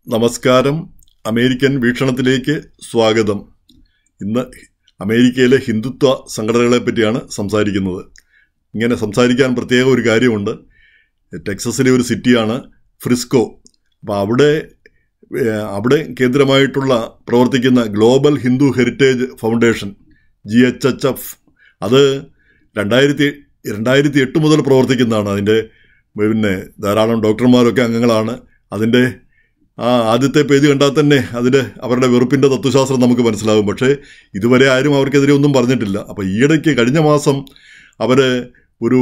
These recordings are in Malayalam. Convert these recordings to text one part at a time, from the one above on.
നമസ്കാരം അമേരിക്കൻ വീക്ഷണത്തിലേക്ക് സ്വാഗതം ഇന്ന് അമേരിക്കയിലെ ഹിന്ദുത്വ സംഘടനകളെ പറ്റിയാണ് സംസാരിക്കുന്നത് ഇങ്ങനെ സംസാരിക്കാൻ പ്രത്യേക ഒരു കാര്യമുണ്ട് ടെക്സസിലെ ഒരു സിറ്റിയാണ് ഫ്രിസ്കോ അപ്പോൾ അവിടെ ഏഹ്, അവിടെ കേന്ദ്രമായിട്ടുള്ള പ്രവർത്തിക്കുന്ന global Hindu heritage foundation G H H F അത് രണ്ടായിരത്തി രണ്ടായിരത്തി എട്ട് മുതൽ പ്രവർത്തിക്കുന്നതാണ് അതിൻ്റെ പിന്നെ ധാരാളം ഡോക്ടർമാരൊക്കെ അംഗങ്ങളാണ് അതിൻ്റെ ആ ആദ്യത്തെ പേജ് കണ്ടാൽ തന്നെ അതിൽ അവരുടെ വെറുപ്പിൻ്റെ തത്വശാസ്ത്രം നമുക്ക് മനസ്സിലാകും പക്ഷേ ഇതുവരെ ആരും അവർക്കെതിരെ ഒന്നും പറഞ്ഞിട്ടില്ല അപ്പോൾ ഈയിടയ്ക്ക് കഴിഞ്ഞ മാസം അവർ ഒരു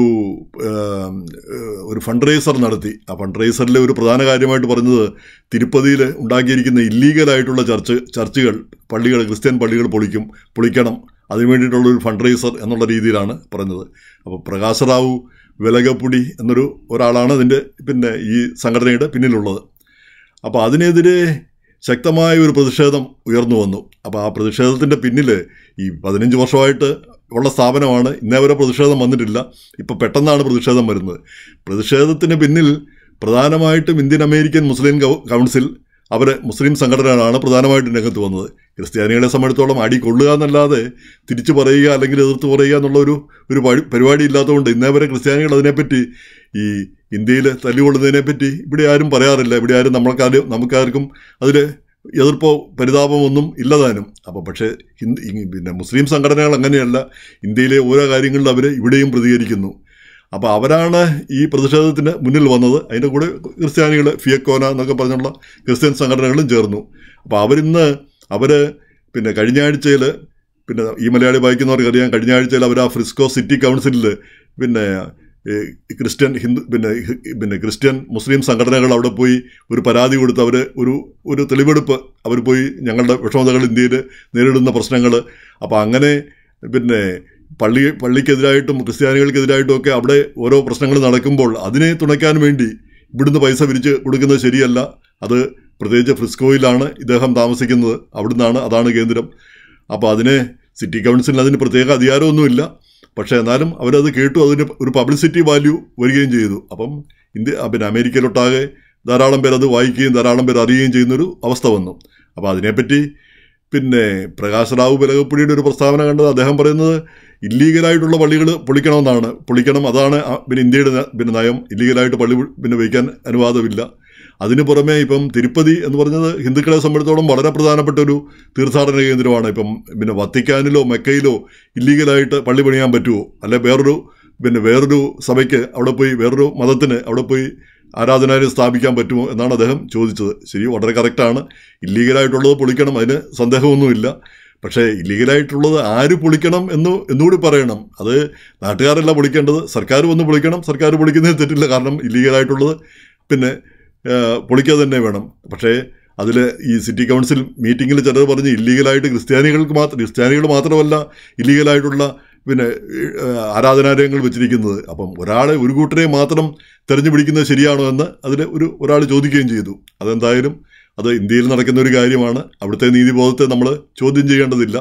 ഏം, ഏഹ്, ഒരു ഫണ്ട് റേസർ നടത്തി ആ ഫണ്ട് റേസറിലെ ഒരു പ്രധാന കാര്യമായിട്ട് പറഞ്ഞത് തിരുപ്പതിയിൽ ഉണ്ടാക്കിയിരിക്കുന്ന ഇല്ലീഗലായിട്ടുള്ള ചർച്ച് ചർച്ചുകൾ പള്ളികൾ ക്രിസ്ത്യൻ പള്ളികൾ പൊളിക്കും പൊളിക്കണം അതിനു വേണ്ടിയിട്ടുള്ള ഒരു ഫണ്ട് റേസർ എന്നുള്ള രീതിയിലാണ് പറഞ്ഞത് അപ്പോൾ പ്രകാശറാവു വിലകപ്പുടി എന്നൊരു ഒരാളാണ് അതിൻ്റെ പിന്നെ ഈ സംഘടനയുടെ പിന്നിലുള്ളത് അപ്പോൾ അതിനെതിരെ ശക്തമായ ഒരു പ്രതിഷേധം ഉയർന്നു വന്നു അപ്പോൾ ആ പ്രതിഷേധത്തിൻ്റെ പിന്നിൽ ഈ പതിനഞ്ച് വർഷമായിട്ട് ഉള്ള സ്ഥാപനമാണ് ഇന്നേ വരെ പ്രതിഷേധം വന്നിട്ടില്ല ഇപ്പോൾ പെട്ടെന്നാണ് പ്രതിഷേധം വരുന്നത് പ്രതിഷേധത്തിന് പിന്നിൽ പ്രധാനമായിട്ടും ഇന്ത്യൻ അമേരിക്കൻ മുസ്ലിം കൗ- കൗൺസിൽ അവർ മുസ്ലിം സംഘടനകളാണ് പ്രധാനമായിട്ടും രംഗത്ത് വന്നത് ക്രിസ്ത്യാനികളെ സംബന്ധിച്ചിടത്തോളം അടി കൊള്ളുക എന്നല്ലാതെ തിരിച്ചു പറയുക അല്ലെങ്കിൽ എതിർത്ത് പറയുക എന്നുള്ള ഒരു ഒരു പരി- പരിപാടി ഇല്ലാത്തതുകൊണ്ട് ഇന്നേ വരെ ക്രിസ്ത്യാനികൾ അതിനെപ്പറ്റി ഈ ഇന്ത്യയിൽ തല്ലുകൊള്ളുന്നതിനെപ്പറ്റി ഇവിടെ ആരും പറയാറില്ല ഇവിടെ ആരും നമ്മൾക്കാരും നമുക്കാർക്കും അതിൽ എതിർപ്പോ പരിതാപമോ ഒന്നും ഇല്ലതാനും അപ്പോൾ പക്ഷേ ഹിന്ദു ഈ പിന്നെ മുസ്ലിം സംഘടനകൾ അങ്ങനെയല്ല ഇന്ത്യയിലെ ഓരോ കാര്യങ്ങളിലും അവർ ഇവിടെയും പ്രതികരിക്കുന്നു അപ്പോൾ അവരാണ് ഈ പ്രതിഷേധത്തിന് മുന്നിൽ വന്നത് അതിൻ്റെ കൂടെ ക്രിസ്ത്യാനികൾ ഫിയക്കോന എന്നൊക്കെ പറഞ്ഞുള്ള ക്രിസ്ത്യൻ സംഘടനകളും ചേർന്നു അപ്പോൾ അവരിന്ന് അവർ പിന്നെ കഴിഞ്ഞ ആഴ്ചയിൽ പിന്നെ ഈ മലയാളി വായിക്കുന്നവർക്ക് അറിയാം കഴിഞ്ഞ ആഴ്ചയിൽ അവർ ആ ഫ്രിസ്കോ സിറ്റി കൗൺസിലിൽ പിന്നെ ഏ, ക്രിസ്ത്യൻ ഹിന്ദു പിന്നെ ഹി- പിന്നെ ക്രിസ്ത്യൻ മുസ്ലിം സംഘടനകൾ അവിടെ പോയി ഒരു പരാതി കൊടുത്ത് അവർ ഒരു ഒരു തെളിവെടുപ്പ് അവർ പോയി ഞങ്ങളുടെ വിഷമതകൾ ഇന്ത്യയിൽ നേരിടുന്ന പ്രശ്നങ്ങൾ അപ്പോൾ അങ്ങനെ പിന്നെ പള്ളി പള്ളിക്കെതിരായിട്ടും ക്രിസ്ത്യാനികൾക്കെതിരായിട്ടും ഒക്കെ അവിടെ ഓരോ പ്രശ്നങ്ങൾ നടക്കുമ്പോൾ അതിനെ തുണയ്ക്കാൻ വേണ്ടി ഇവിടുന്ന് പൈസ പിരിച്ച് കൊടുക്കുന്നത് ശരിയല്ല അത് പ്രത്യേകിച്ച് ഫ്രിസ്കോയിലാണ് ഇദ്ദേഹം താമസിക്കുന്നത് അവിടുന്നാണ് അതാണ് കേന്ദ്രം അപ്പോൾ അതിനെ സിറ്റി കൗൺസിലിന് അതിന് പ്രത്യേക അധികാരമൊന്നുമില്ല പക്ഷേ എന്നാലും അവരത് കേട്ടു അതിന് ഒരു പബ്ലിസിറ്റി വാല്യൂ വരികയും ചെയ്തു അപ്പം ഇന്ത്യ ആ, പിന്നെ അമേരിക്കയിലൊട്ടാകെ ധാരാളം പേർ അത് വായിക്കുകയും ധാരാളം പേർ അറിയുകയും ചെയ്യുന്നൊരു അവസ്ഥ വന്നു അപ്പോൾ അതിനെപ്പറ്റി പിന്നെ പ്രകാശ് റാവു ബലകപ്പുടിയുടെ ഒരു പ്രസ്താവന കണ്ടത് അദ്ദേഹം പറയുന്നത് ഇല്ലീഗലായിട്ടുള്ള പള്ളികൾ പൊളിക്കണമെന്നാണ് പൊളിക്കണം അതാണ് ആ, പിന്നെ ഇന്ത്യയുടെ ന- പിന്നെ നയം ഇല്ലീഗലായിട്ട് പള്ളി പിന്നെ വയ്ക്കാൻ അനുവാദമില്ല അതിന് പുറമെ ഇപ്പം തിരുപ്പതി എന്ന് പറഞ്ഞത് ഹിന്ദുക്കളെ സംബന്ധിച്ചിടത്തോളം വളരെ പ്രധാനപ്പെട്ട ഒരു തീർത്ഥാടന കേന്ദ്രമാണ് ഇപ്പം പിന്നെ വത്തിക്കാനിലോ മെക്കയിലോ ഇല്ലീഗലായിട്ട് പള്ളി പണിയാൻ പറ്റുമോ അല്ലെ വേറൊരു പിന്നെ വേറൊരു സഭയ്ക്ക് അവിടെ പോയി വേറൊരു മതത്തിന് അവിടെ പോയി ആരാധനാലയം സ്ഥാപിക്കാൻ പറ്റുമോ എന്നാണ് അദ്ദേഹം ചോദിച്ചത് ശരി വളരെ കറക്റ്റാണ് ഇല്ലീഗലായിട്ടുള്ളത് പൊളിക്കണം അതിന് സന്ദേഹമൊന്നുമില്ല പക്ഷേ ഇല്ലീഗലായിട്ടുള്ളത് ആര് പൊളിക്കണം എന്ന് എന്നുകൂടി പറയണം അത് നാട്ടുകാരല്ല പൊളിക്കേണ്ടത് സർക്കാർ വന്ന് പൊളിക്കണം സർക്കാർ പൊളിക്കുന്നതിൽ തെറ്റില്ല കാരണം ഇല്ലീഗലായിട്ടുള്ളത് പിന്നെ ഏഹ്, പൊളിക്കുക തന്നെ വേണം പക്ഷേ അതിൽ ഈ സിറ്റി കൗൺസിൽ മീറ്റിങ്ങിൽ ചിലർ പറഞ്ഞ് ഇല്ലീഗലായിട്ട് ക്രിസ്ത്യാനികൾക്ക് മാത്രം ക്രിസ്ത്യാനികൾ മാത്രമല്ല ഇല്ലീഗലായിട്ടുള്ള പിന്നെ ഏഹ്, ആരാധനാലയങ്ങൾ വെച്ചിരിക്കുന്നത് അപ്പം ഒരാളെ ഒരു കൂട്ടരെ മാത്രം തെരഞ്ഞു പിടിക്കുന്നത് ശരിയാണോ എന്ന് അതിൽ ഒരു ഒരാൾ ചോദിക്കുകയും ചെയ്തു അതെന്തായാലും അത് ഇന്ത്യയിൽ നടക്കുന്ന ഒരു കാര്യമാണ് അവിടുത്തെ നീതിബോധത്തെ നമ്മൾ ചോദ്യം ചെയ്യേണ്ടതില്ല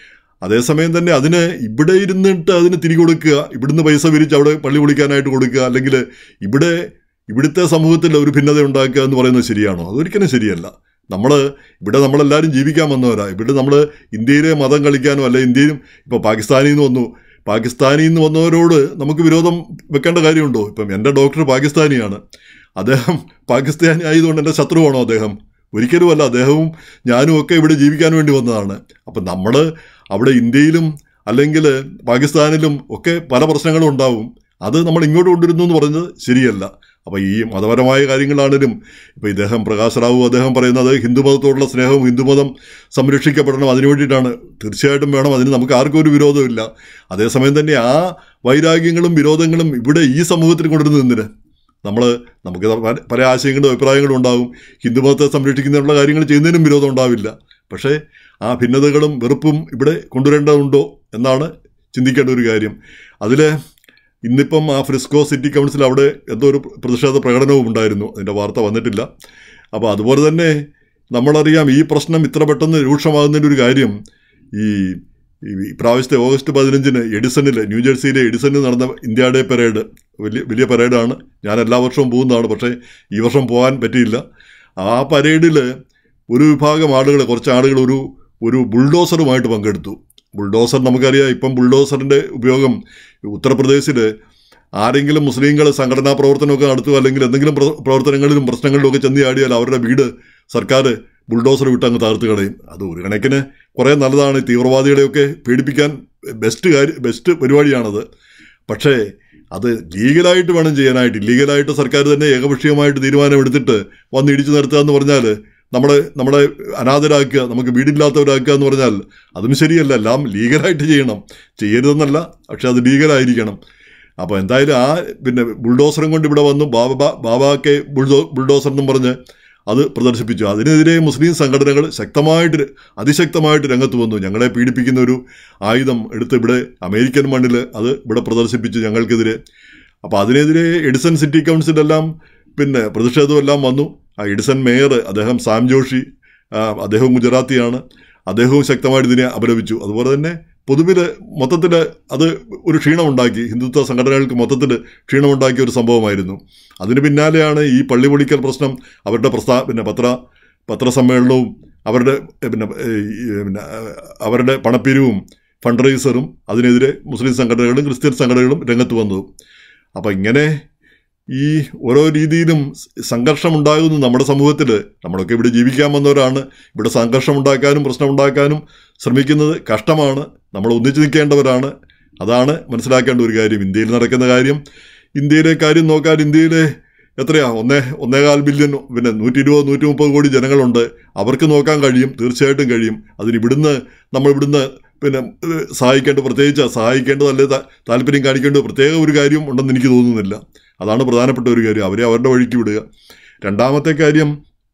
അതേസമയം തന്നെ അതിന് ഇവിടെ ഇരുന്നിട്ട് അതിന് തിരികെ കൊടുക്കുക ഇവിടുന്ന് പൈസ പിരിച്ച് അവിടെ പള്ളി പൊളിക്കാനായിട്ട് കൊടുക്കുക അല്ലെങ്കിൽ ഇവിടെ ഇവിടുത്തെ സമൂഹത്തിൽ ഒരു ഭിന്നത ഉണ്ടാക്കുക എന്ന് പറയുന്നത് ശരിയാണോ അതൊരിക്കലും ശരിയല്ല നമ്മൾ ഇവിടെ നമ്മളെല്ലാവരും ജീവിക്കാൻ വന്നവരാ ഇവിടെ നമ്മൾ ഇന്ത്യയിലെ മതം കളിക്കാനോ അല്ലെ ഇന്ത്യയിലും ഇപ്പോൾ പാകിസ്ഥാനിൽ നിന്ന് വന്നു പാകിസ്ഥാനിൽ നിന്ന് വന്നവരോട് നമുക്ക് വിരോധം വെക്കേണ്ട കാര്യമുണ്ടോ ഇപ്പം എൻ്റെ ഡോക്ടർ പാകിസ്ഥാനിയാണ് അദ്ദേഹം പാകിസ്ഥാനി ആയതുകൊണ്ട് എൻ്റെ ശത്രുവാണോ അദ്ദേഹം ഒരിക്കലുമല്ല അദ്ദേഹവും ഞാനും ഒക്കെ ഇവിടെ ജീവിക്കാൻ വേണ്ടി വന്നതാണ് അപ്പം നമ്മൾ അവിടെ ഇന്ത്യയിലും അല്ലെങ്കിൽ പാകിസ്ഥാനിലും ഒക്കെ പല പ്രശ്നങ്ങളും ഉണ്ടാവും അത് നമ്മൾ ഇങ്ങോട്ട് കൊണ്ടുവരുന്നു എന്ന് പറയുന്നത് ശരിയല്ല അപ്പോൾ ഈ മതപരമായ കാര്യങ്ങളാണെങ്കിലും ഇപ്പോൾ ഇദ്ദേഹം പ്രകാശ് റാവു അദ്ദേഹം പറയുന്നത് ഹിന്ദുമതത്തോടുള്ള സ്നേഹവും ഹിന്ദുമതം സംരക്ഷിക്കപ്പെടണം അതിനു വേണ്ടിയിട്ടാണ് തീർച്ചയായിട്ടും വേണം അതിന് നമുക്ക് ആർക്കും ഒരു വിരോധമില്ല അതേസമയം തന്നെ ആ വൈരാഗ്യങ്ങളും വിരോധങ്ങളും ഇവിടെ ഈ സമൂഹത്തിൽ കൊണ്ടുവരുന്നത് എന്തിന് നമ്മൾ നമുക്ക് പല- പല ആശയങ്ങളും അഭിപ്രായങ്ങളും ഉണ്ടാകും ഹിന്ദുമതത്തെ സംരക്ഷിക്കുന്നതിനുള്ള കാര്യങ്ങൾ ചെയ്യുന്നതിനും വിരോധം ഉണ്ടാവില്ല പക്ഷേ ആ ഭിന്നതകളും വെറുപ്പും ഇവിടെ കൊണ്ടുവരേണ്ടതുണ്ടോ എന്നാണ് ചിന്തിക്കേണ്ട ഒരു കാര്യം അതിൽ ഇന്നിപ്പം ആ ഫ്രിസ്കോ സിറ്റി കൗൺസിൽ അവിടെ എന്തോ ഒരു പ്രതിഷേധ പ്രകടനവും ഉണ്ടായിരുന്നു അതിൻ്റെ വാർത്ത വന്നിട്ടില്ല അപ്പോൾ അതുപോലെ തന്നെ നമ്മളറിയാം ഈ പ്രശ്നം ഇത്ര പെട്ടെന്ന് രൂക്ഷമാകുന്നതിൻ്റെ ഒരു കാര്യം ഈ ഈ ഇപ്രാവശ്യത്തെ ഓഗസ്റ്റ് പതിനഞ്ചിന് എഡിസണിൽ ന്യൂജേഴ്സിയിലെ എഡിസണിൽ നടന്ന ഇന്ത്യ ഡേ പരേഡ് വലിയ വലിയ പരേഡാണ് ഞാൻ എല്ലാ വർഷവും പോകുന്നതാണ് പക്ഷേ ഈ വർഷം പോകാൻ പറ്റിയില്ല ആ പരേഡിൽ ഒരു വിഭാഗം ആളുകൾ കുറച്ച് ആളുകൾ ഒരു ഒരു ബുൾഡോസറുമായിട്ട് പങ്കെടുത്തു ബുൾഡോസർ നമുക്കറിയാം ഇപ്പം ബുൾഡോസറിൻ്റെ ഉപയോഗം ഉത്തർപ്രദേശിൽ ആരെങ്കിലും മുസ്ലിങ്ങൾ സംഘടനാ പ്രവർത്തനമൊക്കെ നടത്തുക അല്ലെങ്കിൽ എന്തെങ്കിലും പ്ര- പ്രവർത്തനങ്ങളിലും പ്രശ്നങ്ങളിലും ഒക്കെ ചെന്ന് ചാടിയാൽ അവരുടെ വീട് സർക്കാർ ബുൾഡോസർ വിട്ട് അങ്ങ് തകർത്ത് കളയും അത് ഒരു കണക്കിന് കുറേ നല്ലതാണ് ഈ തീവ്രവാദികളെയൊക്കെ പീഡിപ്പിക്കാൻ ബെസ്റ്റ് കാര്യം ബെസ്റ്റ് പരിപാടിയാണത് പക്ഷേ അത് ലീഗലായിട്ട് വേണം ചെയ്യാനായിട്ട് ഇല്ലീഗലായിട്ട് സർക്കാർ തന്നെ ഏകപക്ഷീയമായിട്ട് തീരുമാനമെടുത്തിട്ട് വന്ന് ഇടിച്ചു നിർത്തുക എന്ന് പറഞ്ഞാൽ നമ്മളെ നമ്മളെ അനാഥരാക്കുക നമുക്ക് വീടില്ലാത്തവരാക്കുക എന്ന് പറഞ്ഞാൽ അതും ശരിയല്ല എല്ലാം ലീഗലായിട്ട് ചെയ്യണം ചെയ്യരുതെന്നല്ല പക്ഷെ അത് ലീഗലായിരിക്കണം അപ്പോൾ എന്തായാലും ആ പിന്നെ ബുൾഡോസറും കൊണ്ട് ഇവിടെ വന്നു ബാബ ബാബാക്കെ ബുൾഡോ ബുൾഡോസർ എന്നും പറഞ്ഞ് അത് പ്രദർശിപ്പിച്ചു അതിനെതിരെ മുസ്ലിം സംഘടനകൾ ശക്തമായിട്ട് അതിശക്തമായിട്ട് രംഗത്ത് വന്നു ഞങ്ങളെ പീഡിപ്പിക്കുന്ന ഒരു ആയുധം എടുത്ത് ഇവിടെ അമേരിക്കൻ മണ്ണിൽ അത് ഇവിടെ പ്രദർശിപ്പിച്ചു ഞങ്ങൾക്കെതിരെ അപ്പോൾ അതിനെതിരെ എഡിസൺ സിറ്റി കൗൺസിലെല്ലാം പിന്നെ പ്രതിഷേധമെല്ലാം വന്നു ആ എഡിസൺ മേയർ അദ്ദേഹം സാം ജോഷി ആ, അദ്ദേഹവും ഗുജറാത്തിയാണ് അദ്ദേഹവും ശക്തമായിട്ട് ഇതിനെ അപലപിച്ചു അതുപോലെ തന്നെ പൊതുവിൽ മൊത്തത്തിൽ അത് ഒരു ക്ഷീണമുണ്ടാക്കി ഹിന്ദുത്വ സംഘടനകൾക്ക് മൊത്തത്തിൽ ക്ഷീണമുണ്ടാക്കിയ ഒരു സംഭവമായിരുന്നു അതിന് പിന്നാലെയാണ് ഈ പള്ളി പൊളിക്കൽ പ്രശ്നം അവരുടെ പ്രസ്താ പിന്നെ പത്ര പത്രസമ്മേളനവും അവരുടെ ഏ, പിന്നെ ഏ, ഈ, പിന്നെ ആ, അവരുടെ പണപ്പിരിവും ഫണ്ട് റൈസറും അതിനെതിരെ മുസ്ലിം സംഘടനകളും ക്രിസ്ത്യൻ സംഘടനകളും രംഗത്ത് വന്നു അപ്പോൾ ഇങ്ങനെ ഈ ഓരോ രീതിയിലും സംഘർഷം ഉണ്ടാകുന്നു നമ്മുടെ സമൂഹത്തിൽ നമ്മളൊക്കെ ഇവിടെ ജീവിക്കാൻ വന്നവരാണ് ഇവിടെ സംഘർഷം ഉണ്ടാക്കാനും പ്രശ്നം ഉണ്ടാക്കാനും ശ്രമിക്കുന്നത് കഷ്ടമാണ് നമ്മൾ ഒന്നിച്ചു നിൽക്കേണ്ടവരാണ് അതാണ് മനസ്സിലാക്കേണ്ട ഒരു കാര്യം ഇന്ത്യയിൽ നടക്കുന്ന കാര്യം ഇന്ത്യയിലെ കാര്യം നോക്കാൻ ഇന്ത്യയിലെ എത്രയാ ഒന്നേ ഒന്നേകാൽ ബില്യൺ പിന്നെ നൂറ്റി ഇരുപത് നൂറ്റി മുപ്പത് കോടി ജനങ്ങളുണ്ട് അവർക്ക് നോക്കാൻ കഴിയും തീർച്ചയായിട്ടും കഴിയും അതിന് ഇവിടുന്ന് നമ്മൾ ഇവിടുന്ന് പിന്നെ ഏഹ്, സഹായിക്കേണ്ട പ്രത്യേകിച്ച് സഹായിക്കേണ്ടതല്ലേ താ- താല്പര്യം കാണിക്കേണ്ട പ്രത്യേക ഒരു കാര്യം ഉണ്ടെന്ന് എനിക്ക് തോന്നുന്നില്ല അതാണ് പ്രധാനപ്പെട്ട ഒരു കാര്യം അവരെ അവരുടെ വഴിക്ക് വിടുക രണ്ടാമത്തെ കാര്യം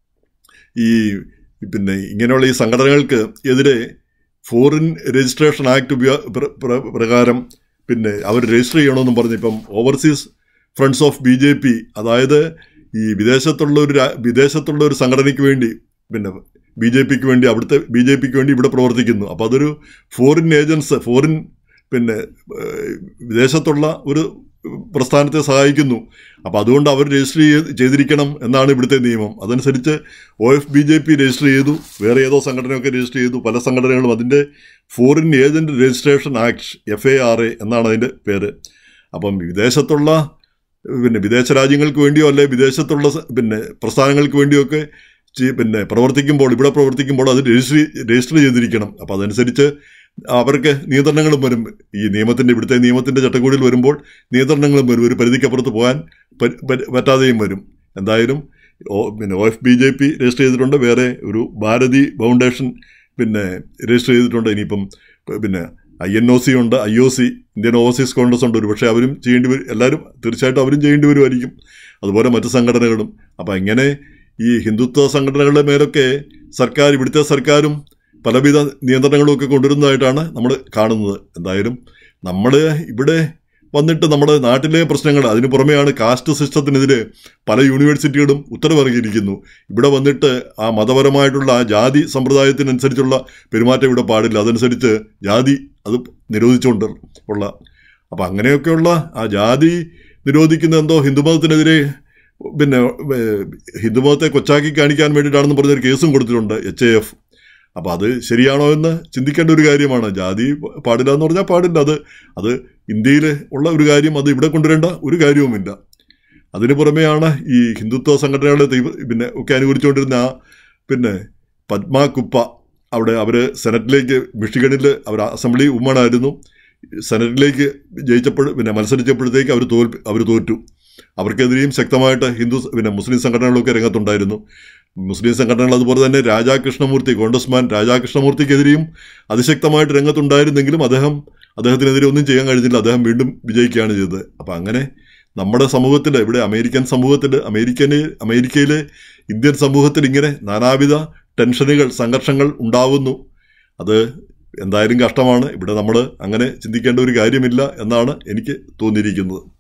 ഈ പിന്നെ ഇങ്ങനെയുള്ള ഈ സംഘടനകൾക്ക് എതിരെ ഫോറിൻ രജിസ്ട്രേഷൻ ആക്ട് ഉപയോ പ്ര- പ്ര- പ്രകാരം പിന്നെ അവർ രജിസ്റ്റർ ചെയ്യണമെന്നും പറഞ്ഞ് ഇപ്പം overseas friends of B J P അതായത് ഈ വിദേശത്തുള്ള ഒരു രാ- വിദേശത്തുള്ള ഒരു സംഘടനയ്ക്ക് വേണ്ടി പിന്നെ ബി ജെ പിക്ക് വേണ്ടി അവിടുത്തെ ബി ജെ പിക്ക് വേണ്ടി ഇവിടെ പ്രവർത്തിക്കുന്നു അപ്പോൾ അതൊരു ഫോറിൻ ഏജൻസ് ഫോറിൻ പിന്നെ ഏഹ്, വിദേശത്തുള്ള ഒരു പ്രസ്ഥാനത്തെ സഹായിക്കുന്നു അപ്പോൾ അതുകൊണ്ട് അവർ രജിസ്റ്റർ ചെയ്ത് ചെയ്തിരിക്കണം എന്നാണ് ഇവിടുത്തെ നിയമം അതനുസരിച്ച് O F B J P register ചെയ്തു വേറെ ഏതോ സംഘടനയൊക്കെ രജിസ്റ്റർ ചെയ്തു പല സംഘടനകളും അതിൻ്റെ foreign agent registration act F A R A എന്നാണ് അതിൻ്റെ പേര് അപ്പം വിദേശത്തുള്ള പിന്നെ വിദേശ രാജ്യങ്ങൾക്ക് വേണ്ടിയോ അല്ലെ വിദേശത്തുള്ള സ- പിന്നെ പ്രസ്ഥാനങ്ങൾക്ക് വേണ്ടിയൊക്കെ ചെ- പിന്നെ പ്രവർത്തിക്കുമ്പോൾ ഇവിടെ പ്രവർത്തിക്കുമ്പോൾ അത് രജിസ്റ്റർ രജിസ്റ്റർ ചെയ്തിരിക്കണം അപ്പോൾ അതനുസരിച്ച് അവർക്ക് നിയന്ത്രണങ്ങളും വരും ഈ നിയമത്തിൻ്റെ ഇവിടുത്തെ നിയമത്തിൻ്റെ ചട്ടക്കൂടിൽ വരുമ്പോൾ നിയന്ത്രണങ്ങളും വരും ഒരു പരിധിക്കപ്പുറത്ത് പോകാൻ പ- പ- പറ്റാതെയും വരും എന്തായാലും ഓ പിന്നെ O F B J P register ചെയ്തിട്ടുണ്ട് വേറെ ഒരു ഭാരതി ഫൗണ്ടേഷൻ പിന്നെ രജിസ്റ്റർ ചെയ്തിട്ടുണ്ട് ഇനിയിപ്പം പ- പിന്നെ ഐ എൻ ഒ സി ഉണ്ട് I O C Indian overseas Congress ഉണ്ട് ഒരു പക്ഷേ അവരും ചെയ്യേണ്ടി വരും എല്ലാവരും തീർച്ചയായിട്ടും അവരും ചെയ്യേണ്ടി വരുമായിരിക്കും അതുപോലെ മറ്റ് സംഘടനകളും അപ്പം ഇങ്ങനെ ഈ ഹിന്ദുത്വ സംഘടനകളുടെ മേലൊക്കെ സർക്കാർ ഇവിടുത്തെ സർക്കാരും പലവിധ നിയന്ത്രണങ്ങളും ഒക്കെ കൊണ്ടുവരുന്നതായിട്ടാണ് നമ്മൾ കാണുന്നത് എന്തായാലും നമ്മൾ ഇവിടെ വന്നിട്ട് നമ്മുടെ നാട്ടിലെ പ്രശ്നങ്ങൾ അതിന് പുറമെയാണ് കാസ്റ്റ് സിസ്റ്റത്തിനെതിരെ പല യൂണിവേഴ്സിറ്റികളും ഉത്തരവിറങ്ങിയിരിക്കുന്നു ഇവിടെ വന്നിട്ട് ആ മതപരമായിട്ടുള്ള ആ ജാതി സമ്പ്രദായത്തിനനുസരിച്ചുള്ള പെരുമാറ്റം ഇവിടെ പാടില്ല അതനുസരിച്ച് ജാതി അത് നിരോധിച്ചുകൊണ്ട് ഉള്ള അപ്പം അങ്ങനെയൊക്കെയുള്ള ആ ജാതി നിരോധിക്കുന്ന എന്തോ ഹിന്ദുമതത്തിനെതിരെ പിന്നെ ഏഹ്, ഹിന്ദുമതത്തെ കൊച്ചാക്കി കാണിക്കാൻ വേണ്ടിയിട്ടാണെന്ന് പറഞ്ഞൊരു കേസും കൊടുത്തിട്ടുണ്ട് എച്ച് എ എഫ് അപ്പോൾ അത് ശരിയാണോ എന്ന് ചിന്തിക്കേണ്ട ഒരു കാര്യമാണ് ജാതി പാടില്ല എന്ന് പറഞ്ഞാൽ പാടില്ല അത് അത് ഇന്ത്യയിൽ ഉള്ള ഒരു കാര്യം അത് ഇവിടെ കൊണ്ടുവരേണ്ട ഒരു കാര്യവുമില്ല അതിന് പുറമെയാണ് ഈ ഹിന്ദുത്വ സംഘടനകളെ തീവ്ര- പിന്നെ ഒക്കെ അനുകൂലിച്ചുകൊണ്ടിരുന്ന ആ പിന്നെ പത്മ കുപ്പ അവിടെ അവർ സെനറ്റിലേക്ക് മിഷിഗണിൽ അവർ അസംബ്ലി ഉമ്മണായിരുന്നു സെനറ്റിലേക്ക് ജയിച്ചപ്പോൾ പിന്നെ മത്സരിച്ചപ്പോഴത്തേക്ക് അവർ തോൽപ്പി അവർ തോറ്റു അവർക്കെതിരെയും ശക്തമായിട്ട് ഹിന്ദു പിന്നെ മുസ്ലിം സംഘടനകളൊക്കെ രംഗത്തുണ്ടായിരുന്നു മുസ്ലിം സംഘടനകൾ അതുപോലെ തന്നെ രാജാകൃഷ്ണമൂർത്തി കോൺഗ്രസ്മാൻ രാജാകൃഷ്ണമൂർത്തിക്കെതിരെയും അതിശക്തമായിട്ട് രംഗത്തുണ്ടായിരുന്നെങ്കിലും അദ്ദേഹം അദ്ദേഹത്തിനെതിരെ ഒന്നും ചെയ്യാൻ കഴിഞ്ഞില്ല അദ്ദേഹം വീണ്ടും വിജയിക്കുകയാണ് ചെയ്തത് അപ്പം അങ്ങനെ നമ്മുടെ സമൂഹത്തിൽ ഇവിടെ അമേരിക്കൻ സമൂഹത്തിൽ അമേരിക്കന് അമേരിക്കയിലെ ഇന്ത്യൻ സമൂഹത്തിൽ ഇങ്ങനെ നാനാവിധ ടെൻഷനുകൾ സംഘർഷങ്ങൾ ഉണ്ടാവുന്നു അത് എന്തായാലും കഷ്ടമാണ് ഇവിടെ നമ്മൾ അങ്ങനെ ചിന്തിക്കേണ്ട ഒരു കാര്യമില്ല എന്നാണ് എനിക്ക് തോന്നിയിരിക്കുന്നത്